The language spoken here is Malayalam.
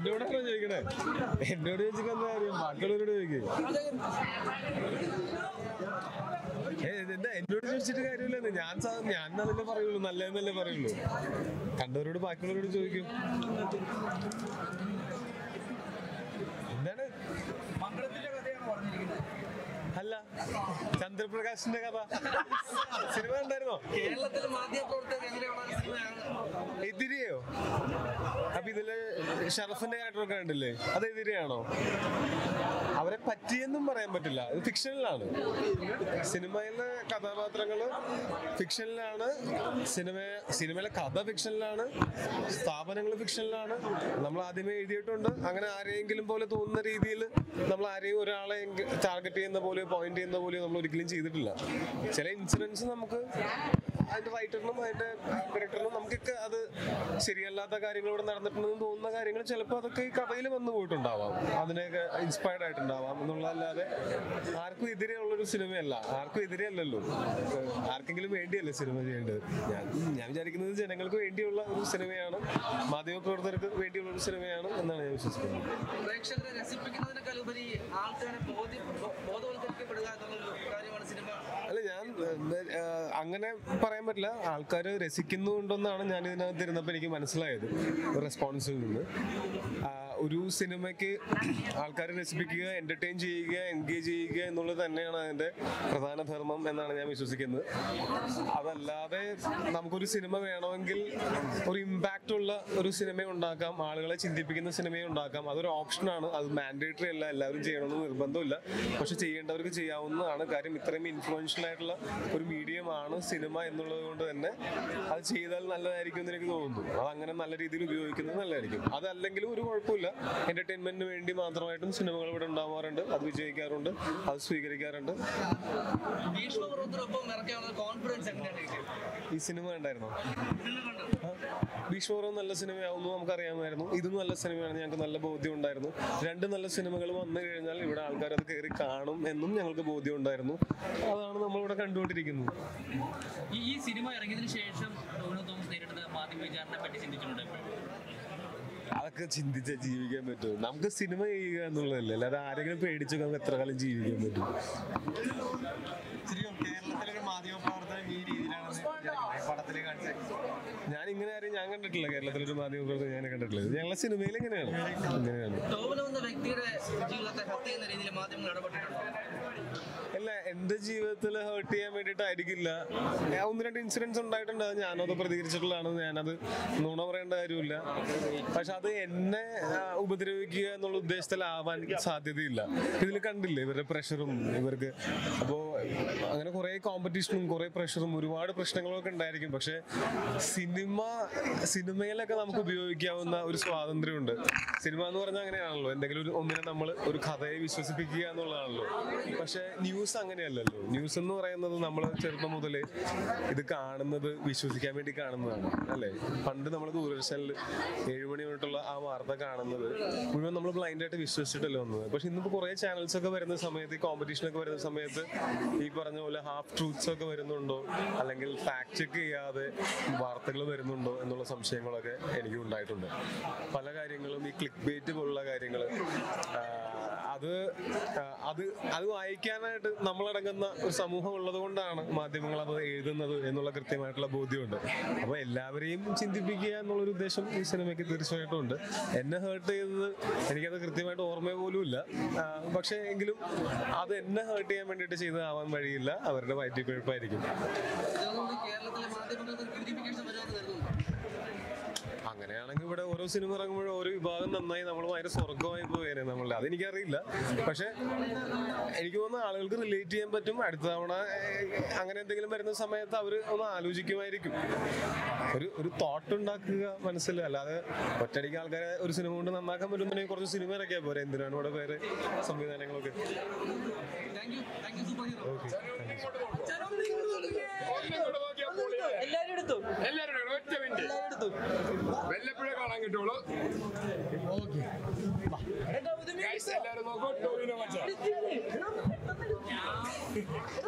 എന്നോടാണോ ചോദിക്കണേ എന്നോട് ചോദിച്ചിട്ട് എന്താ കാര്യം ബാക്കിയുള്ളവരോട് ചോദിക്കേ ഏ എന്താ എന്നോട് ചോദിച്ചിട്ട് കാര്യമില്ലെന്ന് ഞാൻ സാ- ഞാൻ അതല്ലേ പറയുള്ളൂ നല്ലതെന്നല്ലേ പറയുള്ളൂ കണ്ടവരോട് ബാക്കിയുള്ളവരോട് ചോദിക്കും എന്താണ് മംഗളത്തിന്റെ കഥയാണ് പറഞ്ഞിരിക്കുന്നത് അല്ല ചന്ദ്രപ്രകാശിന്റെ കഥ സിനിമ ഉണ്ടായിരുന്നോ കേരളത്തിലെ മാധ്യമപ്രവർത്തകർ എങ്ങനെയുള്ള സിനിമയാണ് എതിരെയോ അപ്പൊ ഇതില് ഷറഫിന്റെ ക്യാരക്ടറൊക്കെ കണ്ടില്ലേ അത് എതിരെയാണോ അവരെ പറ്റിയെന്നും പറയാൻ പറ്റില്ല ഇത് ഫിക്ഷനിലാണ് സിനിമയിലെ കഥാപാത്രങ്ങള് ഫിക്ഷനിലാണ് സിനിമ സിനിമയിലെ കഥ ഫിക്ഷനിലാണ് സ്ഥാപനങ്ങൾ ഫിക്ഷനിലാണ് നമ്മൾ ആദ്യമേ എഴുതിയിട്ടുണ്ട് അങ്ങനെ ആരെയെങ്കിലും പോലെ തോന്നുന്ന രീതിയിൽ നമ്മൾ ആരെയും ഒരാളെ ടാർഗറ്റ് ചെയ്യുന്ന പോലെ പോയിന്റ് ചെയ്യുന്ന പോലെ നമ്മൾ ഒരിക്കലും ചെയ്തിട്ടില്ല ചില ഇൻസിഡൻസ് നമുക്ക് അതിന്റെ റൈറ്ററിനും അതിന്റെ ഡയറക്ടറിനും നമുക്കൊക്കെ അത് ശരിയല്ലാത്ത കാര്യങ്ങൾ ഇവിടെ നടന്നിട്ടുണ്ടെന്ന് തോന്നുന്ന കാര്യങ്ങൾ ചിലപ്പോൾ അതൊക്കെ ഈ കഥയിൽ വന്നു പോയിട്ടുണ്ടാവാം അതിനെയൊക്കെ ഇൻസ്പയർഡ് ആയിട്ടുണ്ടാവാം എന്നുള്ളതല്ലാതെ ആർക്കും എതിരെയുള്ളൊരു സിനിമയല്ല ആർക്കും എതിരെയല്ലല്ലോ ഏഹ് ആർക്കെങ്കിലും വേണ്ടിയല്ലേ സിനിമ ചെയ്യേണ്ടത് ഞാൻ ഞാൻ വിചാരിക്കുന്നത് ജനങ്ങൾക്ക് വേണ്ടിയുള്ള ഒരു സിനിമയാണ് മാധ്യമപ്രവർത്തകർക്ക് വേണ്ടിയുള്ള ഒരു സിനിമയാണ് എന്നാണ് ഞാൻ വിശ്വസിക്കുന്നത് പ്രേക്ഷകരെ രസിപ്പിക്കുന്നതിനേക്കാൾ ഉപരി ആൾക്കാരെ ബോധ്യ ബോ- ബോധവൽക്കരിക്കപ്പെടുക എന്നുള്ളൊരു കാര്യമാണ് സിനിമ അല്ല ഞാൻ ഏഹ്, ഏഹ്, അങ്ങനെ പറയാൻ പറ്റില്ല ആൾക്കാർ രസിക്കുന്നുണ്ടെന്നാണ് ഞാൻ ഇതിനകത്ത് ഇരുന്നപ്പോൾ എനിക്ക് മനസ്സിലായത് റെസ്പോൺസിൽ നിന്ന് ആ, ഒരു സിനിമയ്ക്ക് ആൾക്കാരെ രസിപ്പിക്കുക എന്റർടൈൻ ചെയ്യുക എൻഗേജ് ചെയ്യുക എന്നുള്ളത് തന്നെയാണ് അതിന്റെ പ്രധാന ധർമ്മം എന്നാണ് ഞാൻ വിശ്വസിക്കുന്നത് അതല്ലാതെ നമുക്കൊരു സിനിമ വേണമെങ്കിൽ ഒരു ഇമ്പാക്റ്റ് ഉള്ള ഒരു സിനിമ ഉണ്ടാക്കാം ആളുകളെ ചിന്തിപ്പിക്കുന്ന സിനിമ ഉണ്ടാക്കാം അതൊരു ഓപ്ഷനാണ് അത് മാൻഡേറ്ററി അല്ല എല്ലാവരും ചെയ്യണമെന്ന് നിർബന്ധമില്ല പക്ഷെ ചെയ്യേണ്ടവർക്ക് ചെയ്യാവുന്നതാണ് കാര്യം ഇത്രയും ഇൻഫ്ലുവൻഷ്യൽ ആയിട്ടുള്ള ഒരു മീഡിയമാണ് സിനിമ എന്നുള്ളത് കൊണ്ട് തന്നെ അത് ചെയ്താൽ നല്ലതായിരിക്കും എന്ന് എനിക്ക് തോന്നുന്നു അത് അങ്ങനെ നല്ല രീതിയിൽ ഉപയോഗിക്കുന്നത് നല്ലതായിരിക്കും അതല്ലെങ്കിലും ഒരു കുഴപ്പമില്ല എന്റർടൈൻമെന്റിന് വേണ്ടി മാത്രമായിട്ടും സിനിമകൾ ഇവിടെ ഉണ്ടാവാറുണ്ട് അത് വിജയിക്കാറുണ്ട് അത് സ്വീകരിക്കാറുണ്ട് ഭീഷ്മപർവത്തിനൊപ്പം ഇറക്കാനുള്ള കോൺഫിഡൻസ് എങ്ങനെയാണ് കിട്ടിയത് ഈ സിനിമ ഉണ്ടായിരുന്നോ സിനിമ കണ്ടു ഭീഷ്മപർവം നല്ല സിനിമയാവുന്നു നമുക്കറിയാമായിരുന്നു ഇതും നല്ല സിനിമയാണ് ഞങ്ങൾക്ക് നല്ല ബോധ്യം ഉണ്ടായിരുന്നു രണ്ട് നല്ല സിനിമകൾ വന്നു കഴിഞ്ഞാൽ ഇവിടെ ആൾക്കാർ അത് കയറി കാണും എന്നും ഞങ്ങൾക്ക് ബോധ്യം ഉണ്ടായിരുന്നു അതാണ് നമ്മളിവിടെ കണ്ടുകൊണ്ടിരിക്കുന്നത് ഈ ഈ സിനിമ ഇറങ്ങിയതിനു ശേഷം ടോവിനോ തോമസ് നേരിടുന്ന മാധ്യമ വിചാരണയെ പറ്റി ചിന്തിച്ചിട്ടുണ്ട് എപ്പോഴും അതൊക്കെ ചിന്തിച്ച ജീവിക്കാൻ പറ്റും നമുക്ക് സിനിമ ചെയ്യുക എന്നുള്ളതല്ലേ അല്ലാതെ ആരെങ്കിലും പേടിച്ചൊക്കെ നമുക്ക് എത്ര കാലം ജീവിക്കാൻ പറ്റും ശരിക്കും കേരളത്തിലൊരു മാധ്യമ പ്രവർത്തനം ഈ രീതിയിലാണ് പടത്തിൽ കാണിച്ചത് ഞാൻ ഇങ്ങനെ ആരും ഞാൻ കണ്ടിട്ടില്ല കേരളത്തിലൊരു മാധ്യമപ്രവർത്തകർ ഞാൻ കണ്ടിട്ടില്ല ഇത് ഞങ്ങളെ സിനിമയിൽ എങ്ങനെയാണ് ഇങ്ങനെയാണ് ടോവിനോ എന്ന വ്യക്തിയുടെ ജീവിതത്തെ ഹത്യ ചെയ്യുന്ന രീതിയിൽ മാധ്യമങ്ങൾ ഇടപെട്ടിട്ടുണ്ടോ അല്ല എന്റെ ജീവിതത്തിൽ ഹേർട്ട് ചെയ്യാൻ വേണ്ടിയിട്ടായിരിക്കില്ല ഞാൻ ഒന്ന് രണ്ട് ഇൻസിഡൻസ് ഉണ്ടായിട്ടുണ്ട് അത് ഞാനത് പ്രതികരിച്ചിട്ടുള്ളതാണ് ഞാനത് നുണ പറയേണ്ട കാര്യമില്ല പക്ഷെ അത് എന്നെ ആ, ഉപദ്രവിക്കുക എന്നുള്ള ഉദ്ദേശത്തിലാവാൻ സാധ്യതയില്ല ഇതിൽ കണ്ടില്ലേ ഇവരുടെ പ്രഷറും ഇവർക്ക് അപ്പോ അങ്ങനെ കുറെ കോമ്പറ്റീഷനും കുറെ പ്രഷറും ഒരുപാട് പ്രശ്നങ്ങളൊക്കെ ഉണ്ടായിരിക്കും പക്ഷെ സിനിമ സിനിമയിലൊക്കെ നമുക്ക് ഉപയോഗിക്കാവുന്ന ഒരു സ്വാതന്ത്ര്യമുണ്ട് സിനിമ എന്ന് പറഞ്ഞാൽ അങ്ങനെയാണല്ലോ എന്തെങ്കിലും ഒരു ഒന്നിനെ നമ്മൾ ഒരു കഥയെ വിശ്വസിപ്പിക്കുക എന്നുള്ളതാണല്ലോ പക്ഷെ ന്യൂസ് അങ്ങനെയല്ലല്ലോ ന്യൂസ് എന്ന് പറയുന്നത് നമ്മൾ ചെറുപ്പം മുതലേ ഇത് കാണുന്നത് വിശ്വസിക്കാൻ വേണ്ടി കാണുന്നതാണ് അല്ലേ പണ്ട് നമ്മൾ ദൂരദർശനിൽ ഏഴ് മണി തൊട്ടുള്ള ആ വാർത്ത കാണുന്നത് മുഴുവൻ നമ്മൾ ബ്ലൈൻഡ് ആയിട്ട് വിശ്വസിച്ചിട്ടല്ലേ വന്നത് പക്ഷെ ഇന്നിപ്പോൾ കുറേ ചാനൽസ് ഒക്കെ വരുന്ന സമയത്ത് ഈ കോമ്പറ്റീഷൻ ഒക്കെ വരുന്ന സമയത്ത് ഈ പറഞ്ഞ പോലെ ഹാഫ് ട്രൂത്ത്സ് ഒക്കെ വരുന്നുണ്ടോ അല്ലെങ്കിൽ ഫാക്ട് ചെക്ക് ചെയ്യാതെ വാർത്തകൾ വരുന്നുണ്ടോ എന്നുള്ള സംശയങ്ങളൊക്കെ എനിക്ക് ഉണ്ടായിട്ടുണ്ട് പല കാര്യങ്ങളും ഈ ക്ലിക്ക് ബേറ്റ് പോലുള്ള കാര്യങ്ങൾ അത് ആ, അത് അത് വായിക്കാനായിട്ട് നമ്മളടങ്ങുന്ന ഒരു സമൂഹം ഉള്ളത് കൊണ്ടാണ് മാധ്യമങ്ങൾ അത് എഴുതുന്നത് എന്നുള്ള കൃത്യമായിട്ടുള്ള ബോധ്യമുണ്ട് അപ്പോൾ എല്ലാവരെയും ചിന്തിപ്പിക്കുക എന്നുള്ളൊരു ഉദ്ദേശം ഈ സിനിമയ്ക്ക് തീർച്ചയായിട്ടും ഉണ്ട് എന്നെ ഹേർട്ട് ചെയ്തത് എനിക്കത് കൃത്യമായിട്ട് ഓർമ്മ പോലും ഇല്ല ആ, പക്ഷേ എങ്കിലും അത് എന്നെ ഹേർട്ട് ചെയ്യാൻ വേണ്ടിയിട്ട് ചെയ്തതാവാൻ വഴിയില്ല അവരുടെ വയറ്റിക്കുഴപ്പായിരിക്കും ഇതുകൊണ്ട് കേരളത്തിലെ മാധ്യമങ്ങൾക്ക് പ്യൂരിഫിക്കേഷൻ വരുമെന്ന് കരുതുന്നു അങ്ങനെയാണെങ്കിൽ ഇവിടെ ഓരോ സിനിമ ഇറങ്ങുമ്പോഴും ഓരോ വിഭാഗം നന്നായി നമ്മൾ ഭയങ്കര സ്വർഗമായി പോയേനെ നമ്മളുടെ അതെനിക്കറിയില്ല പക്ഷെ എനിക്ക് തോന്നുന്നു ആളുകൾക്ക് റിലേറ്റ് ചെയ്യാൻ പറ്റും അടുത്ത തവണ ഏഹ്, അങ്ങനെ എന്തെങ്കിലും വരുന്ന സമയത്ത് അവർ ഒന്ന് ആലോചിക്കുമായിരിക്കും ഒരു ഒരു തോട്ട് ഉണ്ടാക്കുക മനസ്സിൽ അല്ലാതെ ഒറ്റയടിക്ക് ആൾക്കാരെ ഒരു സിനിമ കൊണ്ട് നന്നാക്കാൻ പറ്റുന്നുണ്ടെങ്കിൽ കുറച്ച് സിനിമ ഇറക്കിയാൽ പോരെ എന്തിനാണ് ഇവിടെ വേറെ സംവിധാനങ്ങളൊക്കെ thank you thank you super hero okay എല്ലാവരും എടുത്തു എല്ലാവരും ഒറ്റ മിനിറ്റ് വല്ലപ്പോഴേ കാണാൻ കിട്ടുള്ളൂ Guys, എല്ലാവരും നോക്കൂ ടോവിനോ മച്ചാ